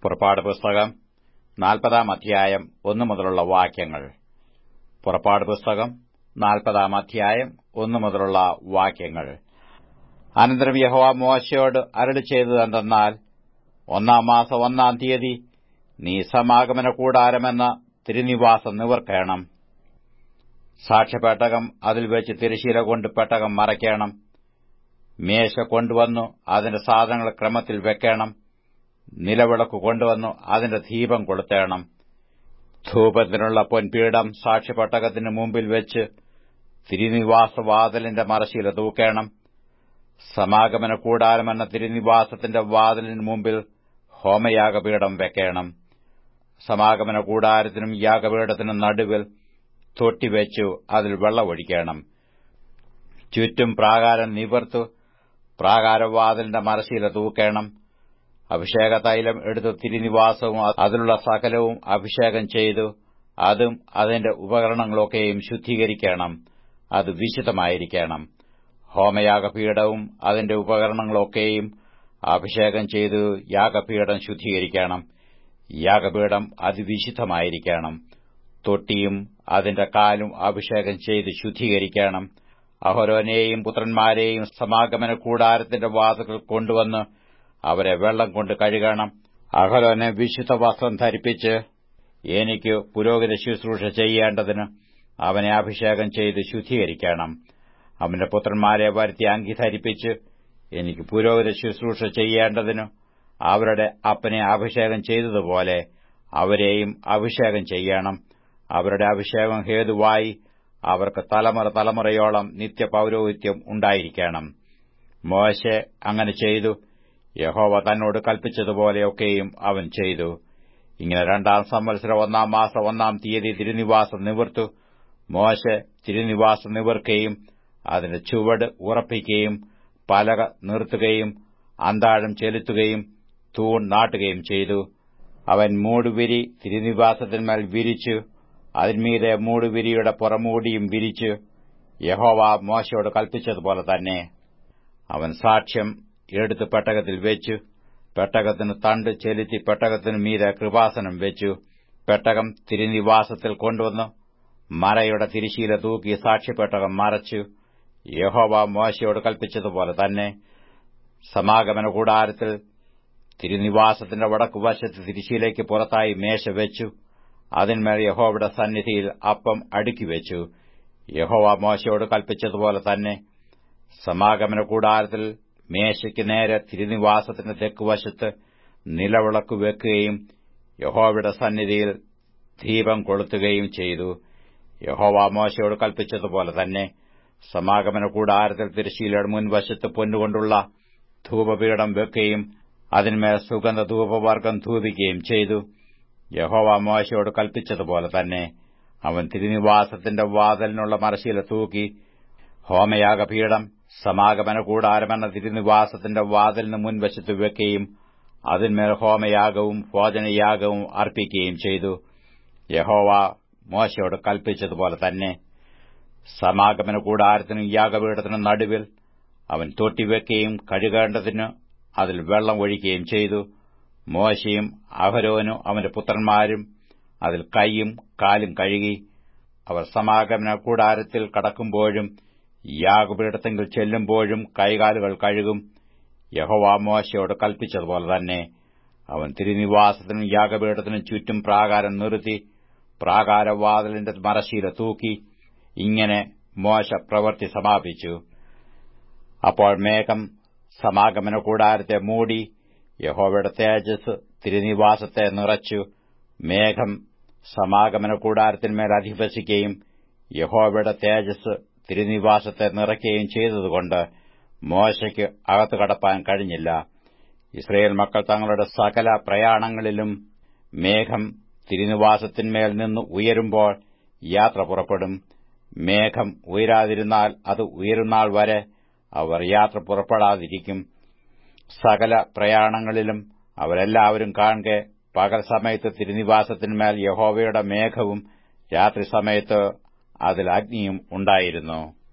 പുറപ്പാട് പുസ്തകം നാൽപ്പതാം അധ്യായം ഒന്നു മുതലുള്ള വാക്യങ്ങൾ പുറപ്പാട് പുസ്തകം നാൽപ്പതാം അധ്യായം ഒന്നു മുതലുള്ള വാക്യങ്ങൾ അനന്തരം യഹോവ മോശയോട് അരളി ചെയ്തത് എന്തെന്നാൽ ഒന്നാം മാസം ഒന്നാം തീയതി നീ സമാഗമന കൂടാരമെന്ന തിരുനിവാസം നിവർക്കേണം സാക്ഷ്യപെട്ടകം അതിൽ വെച്ച് തിരശീല കൊണ്ട് പെട്ടകം മറയ്ക്കണം മേശ കൊണ്ടുവന്നു അതിന്റെ സാധനങ്ങൾ ക്രമത്തിൽ വെക്കണം നിലവിളക്ക് കൊണ്ടുവന്നു അതിന്റെ ദീപം കൊളുത്തേണം ധൂപത്തിനുള്ള പൊൻപീഠം സാക്ഷ്യപെട്ടകത്തിന് മുമ്പിൽ വെച്ച് തിരുനിവാസവാതിലിന്റെ മറശീല തൂക്കേണം സമാഗമന കൂടാരമെന്ന തിരുനിവാസത്തിന്റെ വാതിലിന് മുമ്പിൽ ഹോമയാഗപീഠം വെക്കണം സമാഗമന കൂടാരത്തിനും യാഗപീഠത്തിനും നടുവിൽ തൊട്ടിവെച്ചു അതിൽ വെള്ളമൊഴിക്കണം ചുറ്റും പ്രാകാരം നിവർത്ത് പ്രാകാരവാതിലിന്റെ മറശീല തൂക്കേണം അഭിഷേക തൈലം എടുത്ത് തിരുനിവാസവും അതിലുള്ള സകലവും അഭിഷേകം ചെയ്തു അതും അതിന്റെ ഉപകരണങ്ങളൊക്കെയും ശുദ്ധീകരിക്കണം അത് വിശുദ്ധമായിരിക്കണം ഹോമയാഗപീഠവും അതിന്റെ ഉപകരണങ്ങളൊക്കെയും അഭിഷേകം ചെയ്തു യാഗപീഠം ശുദ്ധീകരിക്കണം യാഗപീഠം അതിവിശുദ്ധമായിരിക്കണം തൊട്ടിയും അതിന്റെ കാലും അഭിഷേകം ചെയ്ത് ശുദ്ധീകരിക്കണം അഹരോനെയും പുത്രന്മാരെയും സമാഗമന കൂടാരത്തിന്റെ വാതുകൾ കൊണ്ടുവന്ന് അവരെ വെള്ളം കൊണ്ട് കഴുകണം അഹരോനെ വിശുദ്ധ വസ്ത്രം ധരിപ്പിച്ച് എനിക്ക് പുരോഹിത ശുശ്രൂഷ ചെയ്യേണ്ടതിന് അവനെ അഭിഷേകം ചെയ്ത് ശുദ്ധീകരിക്കണം അവന്റെ പുത്രന്മാരെ വരുത്തി അങ്കി ധരിപ്പിച്ച് എനിക്ക് പുരോഹിത ശുശ്രൂഷ ചെയ്യേണ്ടതിന് അവരുടെ അപ്പനെ അഭിഷേകം ചെയ്തതുപോലെ അവരെയും അഭിഷേകം ചെയ്യണം അവരുടെ അഭിഷേകം ഹേതുവായി അവർക്ക് തലമുറ തലമുറയോളം നിത്യപൌരോഹിത്യം ഉണ്ടായിരിക്കണം മോശെ അങ്ങനെ ചെയ്തു യഹോവ തന്നോട് കൽപ്പിച്ചതുപോലെയൊക്കെയും അവൻ ചെയ്തു ഇങ്ങനെ രണ്ടാം സംവത്സരം ഒന്നാം മാസം ഒന്നാം തീയതി തിരുനിവാസം നിവർത്തു മോശെ തിരുനിവാസം നിവർക്കുകയും അതിന്റെ ചുവട് ഉറപ്പിക്കുകയും പലക നിർത്തുകയും അന്താഴം ചെലുത്തുകയും തൂൺ നാട്ടുകയും ചെയ്തു അവൻ മൂടുവിരി തിരുനിവാസത്തിന്മേൽ വിരിച്ചു അതിന്മീതെ മൂടുവിരിയുടെ പുറമൂടിയും വിരിച്ചു യഹോവ മോശയോട് കൽപ്പിച്ചതുപോലെ തന്നെ അവൻ സാക്ഷ്യം എടുത്ത് പെട്ടകത്തിൽ വെച്ചു പെട്ടകത്തിന് തണ്ട് ചെലുത്തി പെട്ടകത്തിനു മീതെ കൃപാസനം വെച്ചു പെട്ടകം തിരുനിവാസത്തിൽ കൊണ്ടുവന്നു മറയുടെ തിരിശീല തൂക്കി സാക്ഷ്യപ്പെട്ടകം മറച്ചു യഹോവ മോശയോട് കൽപ്പിച്ചതുപോലെ തന്നെ സമാഗമന കൂടാരത്തിൽ തിരുനിവാസത്തിന്റെ വടക്കുവശത്ത് തിരിശീലയ്ക്ക് പുറത്തായി മേശ വെച്ചു അതിന്മേൽ യഹോവയുടെ സന്നിധിയിൽ അപ്പം അടുക്കിവെച്ചു യഹോവ മോശയോട് കൽപ്പിച്ചതുപോലെ തന്നെ സമാഗമന കൂടാരത്തിൽ മേശയ്ക്ക് നേരെ തിരുനിവാസത്തിന്റെ തെക്കുവശത്ത് നിലവിളക്ക് വെക്കുകയും യഹോവയുടെ സന്നിധിയിൽ ദീപം കൊളുത്തുകയും ചെയ്തു യഹോവ മോശയോട് കൽപ്പിച്ചതുപോലെ തന്നെ സമാഗമന കൂടാരത്തിൽ തിരശീലയുടെ മുൻവശത്ത് പൊന്നുകൊണ്ടുള്ള ധൂപപീഠം വെക്കുകയും അതിന്മേൽ സുഗന്ധ ധൂപവർഗം ധൂപിക്കുകയും ചെയ്തു യഹോവ മോശയോട് കൽപ്പിച്ചതുപോലെ തന്നെ അവൻ തിരുനിവാസത്തിന്റെ വാതിലിനുള്ള മറശീല തൂക്കി ഹോമയാഗപീഠം സമാഗമന കൂടാരമെന്ന തിരുനിവാസത്തിന്റെ വാതിലിന് മുൻവശത്ത് വെക്കുകയും അതിന്മേൽ ഹോമയാഗവും ഭോജനയാഗവും അർപ്പിക്കുകയും ചെയ്തു യഹോവ മോശയോട് കൽപ്പിച്ചതുപോലെ തന്നെ സമാഗമന കൂടാരത്തിനും യാഗപീഠത്തിനും നടുവിൽ അവൻ തൊട്ടിവെക്കുകയും കഴുകേണ്ടതിന് അതിൽ വെള്ളം ഒഴിക്കുകയും ചെയ്തു മോശയും അഹരോനും അവന്റെ പുത്രന്മാരും അതിൽ കൈയും കാലും കഴുകി അവർ സമാഗമന കൂടാരത്തിൽ കടക്കുമ്പോഴും യാഗപീഠത്തെങ്കിൽ ചെല്ലുമ്പോഴും കൈകാലുകൾ കഴുകും യഹോവ മോശയോട് കൽപ്പിച്ചതുപോലെ തന്നെ അവൻ തിരുനിവാസത്തിനും യാഗപീഠത്തിനും ചുറ്റും പ്രാകാരം നിർത്തി പ്രാകാരവാതിലിന്റെ മറശീല തൂക്കി ഇങ്ങനെ മോശ പ്രവൃത്തി സമാപിച്ചു അപ്പോൾ മേഘം സമാഗമന കൂടാരത്തെ മൂടി യഹോവയുടെ തേജസ് തിരുനിവാസത്തെ നിറച്ചു മേഘം സമാഗമന കൂടാരത്തിന്മേൽ അധിവസിക്കുകയും യഹോവയുടെ തേജസ് തിരുനിവാസത്തെ നിറയ്ക്കുകയും ചെയ്തതുകൊണ്ട് മോശയ്ക്ക് അകത്തു കടപ്പാൻ കഴിഞ്ഞില്ല ഇസ്രയേൽ മക്കൾ തങ്ങളുടെ സകല പ്രയാണങ്ങളിലും മേഘം തിരുനിവാസത്തിന്മേൽ നിന്ന് ഉയരുമ്പോൾ യാത്ര പുറപ്പെടും മേഘം ഉയരാതിരുന്നാൽ അത് ഉയരുന്നാൾ വരെ അവർ യാത്ര പുറപ്പെടാതിരിക്കും സകല പ്രയാണങ്ങളിലും അവരെല്ലാവരും കാണെ പകൽ സമയത്ത് തിരുനിവാസത്തിന്മേൽ യഹോവയുടെ മേഘവും രാത്രി സമയത്ത് അതിൽ അഗ്നിയും ഉണ്ടായിരുന്നു